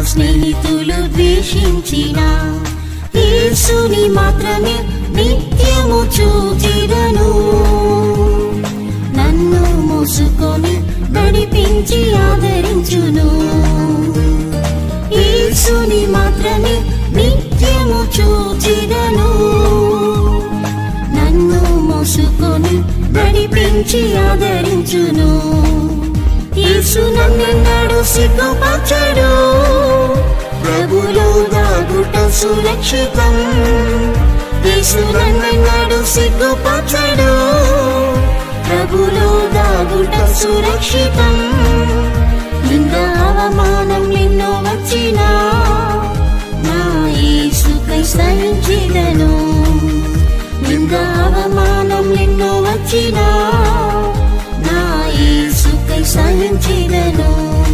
స్నేహితులు ద్వేషించిన యేసుని మాత్రమే నిత్యము చూచిదను నన్ను మోసుకొని నడిపించి ఆదరించును యేసుని మాత్రమే నిత్యము చూచిదను నన్ను మోసుకొని నడిపించి ఆదరించును యేసు నన్నెన్నడు సిగ్గుపరచడు ప్రభులో దాగుట సురక్షితం యేసు నన్నెన్నడు సిగ్గుపరచడు ప్రభులో దాగుట సురక్షితం నింద అవమానం ఎన్నో వచ్చినా నా యేసుకై సహించిదను నింద అవమానం ఎన్నో వచ్చినా నా యేసుకై సహించిదను